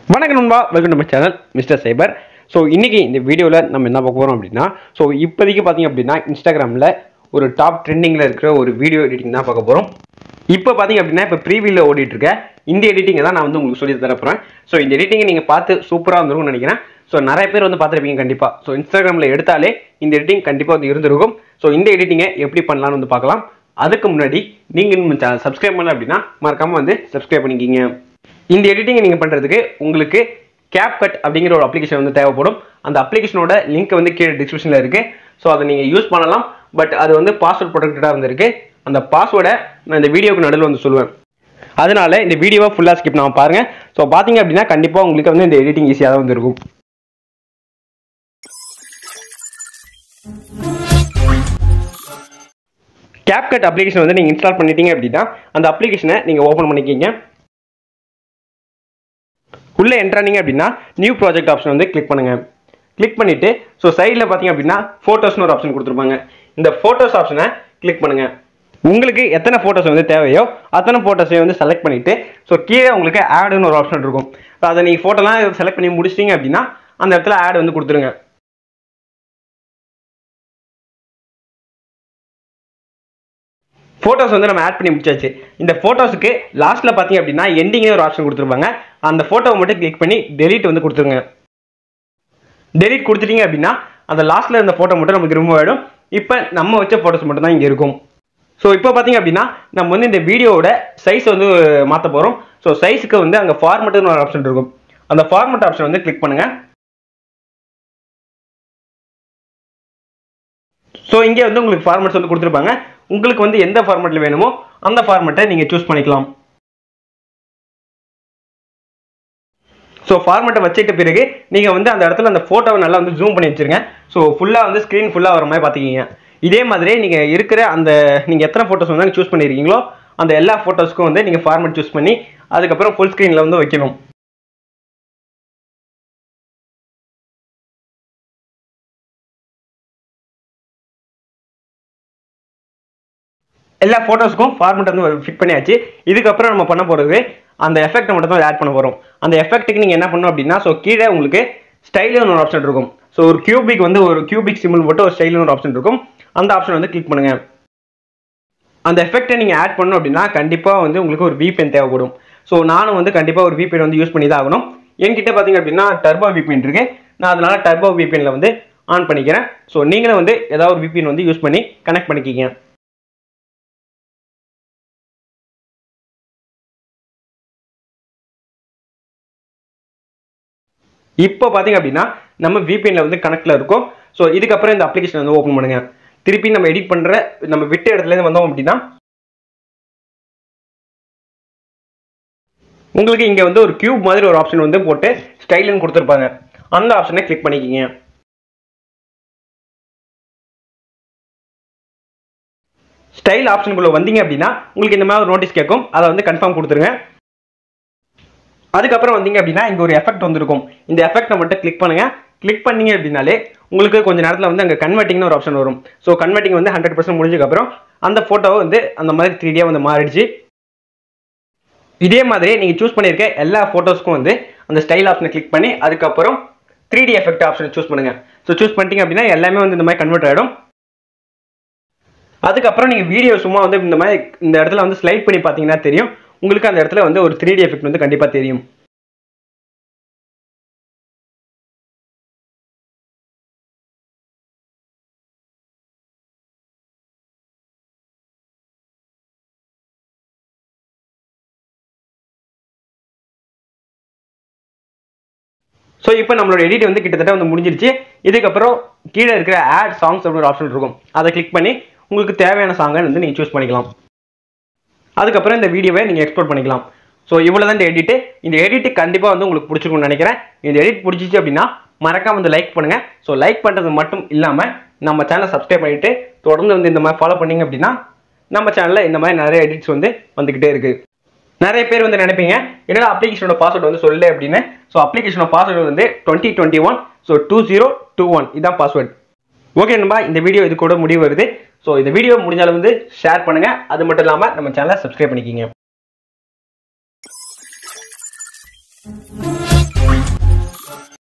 வணக்கம் நண்பா welcome to my channel mister cyber so இன்னைக்கு இந்த வீடியோவில் நம்ம என்ன பார்க்க போகிறோம் அப்படின்னா ஸோ இப்போதைக்கு பார்த்தீங்க அப்படின்னா இன்ஸ்டாகிராமில் ஒரு டாப் ட்ரெண்டிங்கில் இருக்கிற ஒரு வீடியோ எடிட்டிங் தான் பார்க்க போகிறோம் இப்போ பார்த்தீங்க அப்படின்னா இப்போ ப்ரீவியூவில் ஓடிட்டு இருக்க இந்த எடிட்டிங்கை தான் நான் வந்து உங்களுக்கு சொல்லி தரப்போகிறேன் ஸோ இந்த எடிட்டிங்கை நீங்கள் பார்த்து சூப்பராக வந்துருக்கும்னு நினைக்கிறேன் ஸோ நிறைய பேர் வந்து பார்த்துருப்பீங்க கண்டிப்பாக ஸோ இன்ஸ்டாகிராமில் எடுத்தாலே இந்த எடிட்டிங் கண்டிப்பாக வந்து இருந்திருக்கும் ஸோ இந்த எடிட்டிங்கை எப்படி பண்ணலாம்னு வந்து பார்க்கலாம் அதுக்கு முன்னாடி நீங்கள் நம்ம சேனல் சப்ஸ்கிரைப் பண்ணல அப்படின்னா மறக்காமல் வந்து சப்ஸ்கிரைப் பண்ணிக்கிங்க இந்த எடிட்டிங்கை நீங்கள் பண்ணுறதுக்கு உங்களுக்கு CapCut அப்படிங்கிற ஒரு அப்ளிகேஷன் வந்து தேவைப்படும் அந்த அப்ளிகேஷனோட லிங்க் வந்து கீழே டிஸ்கிரிப்ஷனில் இருக்குது ஸோ அதை நீங்கள் யூஸ் பண்ணலாம் பட் அது வந்து பாஸ்வேர்ட் ப்ரொடெக்டடாக இருந்திருக்கு அந்த பாஸ்வேர்டை நான் இந்த வீடியோக்கு நடுவில் வந்து சொல்லுவேன் அதனால இந்த வீடியோவை ஃபுல்லாக ஸ்கிப் நான் பாருங்கள் ஸோ பார்த்தீங்க அப்படின்னா கண்டிப்பாக உங்களுக்கு வந்து இந்த எடிட்டிங் ஈஸியாக தான் வந்து இருக்கும் CapCut அப்ளிகேஷன் வந்து நீங்கள் இன்ஸ்டால் பண்ணிட்டீங்க அப்படின்னா அந்த அப்ளிகேஷனை நீங்கள் ஓப்பன் பண்ணிக்கிங்க உள்ளே என்ட்ரானீங்க அப்படின்னா நியூ ப்ராஜெக்ட் ஆப்ஷன் வந்து கிளிக் பண்ணுங்க கிளிக் பண்ணிட்டு ஸோ சைடில் பார்த்தீங்க அப்படின்னா ஃபோட்டோஸ்னு ஒரு ஆப்ஷன் கொடுத்துருப்பாங்க இந்த ஃபோட்டோஸ் ஆப்ஷனை கிளிக் பண்ணுங்க உங்களுக்கு எத்தனை ஃபோட்டோஸ் வந்து தேவையோ அத்தனை ஃபோட்டோஸையும் வந்து செலக்ட் பண்ணிட்டு ஸோ கீழே உங்களுக்கு ஆடுன்னு ஒரு ஆப்ஷன் இருக்கும் ஸோ அதை நீங்கள் ஃபோட்டோலாம் செலக்ட் பண்ணி முடிச்சிட்டீங்க அப்படின்னா அந்த இடத்துல ஆட் வந்து கொடுத்துருங்க ஃபோட்டோஸ் வந்து நம்ம ஆட் பண்ணி முடிச்சாச்சு இந்த ஃபோட்டோஸுக்கு லாஸ்ட்டில் பார்த்தீங்க அப்படின்னா எண்டிங்கே ஒரு ஆப்ஷன் கொடுத்துருப்பாங்க அந்த ஃபோட்டோவை மட்டும் கிளிக் பண்ணி டெலீட் வந்து கொடுத்துருங்க டெலீட் கொடுத்துட்டீங்க அப்படின்னா அந்த லாஸ்ட்டில் இருந்த ஃபோட்டோ மட்டும் நமக்கு ரிமூவ் ஆகிடும் இப்போ நம்ம வச்ச ஃபோட்டோஸ் மட்டும் தான் இங்கே இருக்கும் ஸோ இப்போ பார்த்தீங்க அப்படின்னா நம்ம வந்து இந்த வீடியோவோட சைஸ் வந்து மாற்ற போகிறோம் ஸோ சைஸுக்கு வந்து அங்கே ஃபார்மெட்டுன்னு ஒரு ஆப்ஷன் இருக்கும் அந்த ஃபார்மெட் ஆப்ஷன் வந்து கிளிக் பண்ணுங்கள் ஸோ இங்கே வந்து உங்களுக்கு ஃபார்மெட்ஸ் வந்து கொடுத்துருப்பாங்க உங்களுக்கு வந்து எந்த ஃபார்மெட்டில் வேணுமோ அந்த ஃபார்மெட்டை நீங்கள் சூஸ் பண்ணிக்கலாம் ஸோ ஃபார்மெட்டை வச்சிட்ட பிறகு நீங்கள் வந்து அந்த இடத்துல அந்த ஃபோட்டோவை நல்லா வந்து ஜூம் பண்ணி வச்சிருங்க ஸோ ஃபுல்லாக வந்து ஸ்க்ரீன் ஃபுல்லாக வர மாதிரி பார்த்துக்கிங்க இதே மாதிரி நீங்கள் இருக்கிற அந்த நீங்கள் எத்தனை ஃபோட்டோஸ் வந்து சூஸ் பண்ணியிருக்கீங்களோ அந்த எல்லா ஃபோட்டோஸ்க்கும் வந்து நீங்கள் ஃபார்மெட் சூஸ் பண்ணி அதுக்கப்புறம் ஃபுல் ஸ்க்ரீனில் வந்து வைக்கணும் எல்லா ஃபோட்டோஸ்க்கும் ஃபார்மெட் வந்து ஃபிட் பண்ணியாச்சு இதுக்கப்புறம் நம்ம பண்ண போகிறது அந்த எஃபெக்ட்டை மட்டும் தான் ஆட் பண்ண போகிறோம் அந்த எஃபெக்ட்டுக்கு நீங்கள் என்ன பண்ணணும் அப்படின்னா ஸோ கீழே உங்களுக்கு ஸ்டைலுன்னு ஒரு ஆப்ஷன் இருக்கும் ஸோ ஒரு கியூபிக் வந்து ஒரு கியூபிக் சிம்பிள் போட்டு ஒரு ஸ்டைலுன்னு ஒரு ஆப்ஷன் இருக்கும் அந்த ஆப்ஷன் வந்து கிளிக் பண்ணுங்கள் அந்த எஃபெக்ட்டை நீங்கள் ஆட் பண்ணணும் அப்படின்னா கண்டிப்பாக வந்து உங்களுக்கு ஒரு VPN தேவைப்படும் ஸோ நானும் வந்து கண்டிப்பாக ஒரு VPN வந்து யூஸ் பண்ணி தான் ஆகணும் என்கிட்ட பார்த்தீங்க அப்படின்னா டர்போ VPN இருக்கு நான் அதனால டர்போ VPNல வந்து ஆன் பண்ணிக்கிறேன் ஸோ நீங்களும் வந்து ஏதாவது ஒரு VPN வந்து யூஸ் பண்ணி கனெக்ட் பண்ணிக்கிங்க இப்போ பார்த்தீங்க அப்படின்னா நம்ம VPNல வந்து கனெக்டில் இருக்கும் ஸோ இதுக்கப்புறம் இந்த அப்ளிகேஷன் வந்து ஓப்பன் பண்ணுங்க திருப்பி நம்ம எடிட் பண்ணுற நம்ம விட்ட இடத்துலேருந்து வந்தோம் அப்படின்னா உங்களுக்கு இங்கே வந்து ஒரு கியூப் மாதிரி ஒரு ஆப்ஷன் வந்து போட்டு ஸ்டைலுன்னு கொடுத்துருப்பாங்க அந்த ஆப்ஷனை கிளிக் பண்ணிக்கிங்க ஸ்டைல் ஆப்ஷனுக்குள்ள வந்தீங்க அப்படின்னா உங்களுக்கு இந்த மாதிரி ஒரு நோட்டீஸ் கேட்கும் அதை வந்து கன்ஃபார்ம் கொடுத்துருங்க அதுக்கப்புறம் வந்தீங்க அப்படின்னா இங்கே ஒரு எஃபெக்ட் வந்திருக்கும் இந்த எஃபெக்ட்டை மட்டும் கிளிக் பண்ணுங்க கிளிக் பண்ணீங்க அப்படின்னாலே உங்களுக்கு கொஞ்ச நேரத்தில் வந்து அங்கே கன்வெர்ட்டிங்னு ஒரு ஆப்ஷன் வரும் ஸோ கன்வெர்ட்டிங் வந்து ஹண்ட்ரட் பர்சன்ட் முடிஞ்சதுக்கப்புறம் அந்த ஃபோட்டோவை வந்து அந்த மாதிரி த்ரீ வந்து மாறிடுச்சு இதே மாதிரி நீங்கள் சூஸ் பண்ணியிருக்க எல்லா ஃபோட்டோஸ்க்கும் வந்து அந்த ஸ்டைல் ஆப்ஷனை கிளிக் பண்ணி அதுக்கப்புறம் த்ரீ டி எஃபெக்ட் ஆப்ஷனை சூஸ் பண்ணுங்க ஸோ சூஸ் பண்ணிட்டீங்க அப்படின்னா எல்லாமே வந்து இந்த மாதிரி கன்வெர்ட் ஆகிடும் அதுக்கப்புறம் நீங்கள் வீடியோ சும்மா வந்து இந்த மாதிரி இந்த இடத்துல வந்து ஸ்லைட் பண்ணி பார்த்தீங்கன்னா தெரியும் உங்களுக்கு அந்த இடத்துல வந்து ஒரு த்ரீ டி எஃபெக்ட் வந்து கண்டிப்பாக தெரியும் ஸோ இப்போ நம்மளோட எடிட் வந்து கிட்டத்தட்ட வந்து முடிஞ்சிருச்சு இதுக்கப்புறம் கீழே இருக்கிற ஆட் சாங்ஸ் அப்படின்னு ஒரு ஆப்ஷன் இருக்கும் அதை கிளிக் பண்ணி உங்களுக்கு தேவையான சாங்கை வந்து நீங்கள் சூஸ் பண்ணிக்கலாம் அதுக்கப்புறம் இந்த வீடியோவை நீங்கள் எக்ஸ்போர்ட் பண்ணிக்கலாம் ஸோ இவ்வளோ தான் இந்த எடிட்டு இந்த எடிட்டு கண்டிப்பாக வந்து உங்களுக்கு பிடிச்சிருக்கும்னு நினைக்கிறேன் இந்த எடிட் பிடிச்சிச்சு அப்படின்னா மறக்காம வந்து லைக் பண்ணுங்கள் ஸோ லைக் பண்ணுறது மட்டும் இல்லாமல் நம்ம சேனலை சப்ஸ்கிரைப் பண்ணிவிட்டு தொடர்ந்து வந்து இந்த மாதிரி ஃபாலோ பண்ணீங்க அப்படின்னா நம்ம சேனலில் இந்த மாதிரி நிறைய எடிட்ஸ் வந்து வந்துக்கிட்டே இருக்குது நிறைய பேர் வந்து நினைப்பீங்க என்னடா அப்ளிகேஷனோட பாஸ்வேர்டு வந்து சொல்லு அப்படின்னு ஸோ அப்ளிகேஷனோட பாஸ்வேர்டு வந்து twenty twenty one so two zero two one இதான் பாஸ்வேர்டு ஓகே நண்பா இந்த வீடியோ இது கூட முடிவு வருது ஸோ இந்த வீடியோ முடிஞ்சாலும் வந்து ஷேர் பண்ணுங்க அது மட்டும் இல்லாமல் நம்ம சேனலை சப்ஸ்கிரைப் பண்ணிக்கிங்க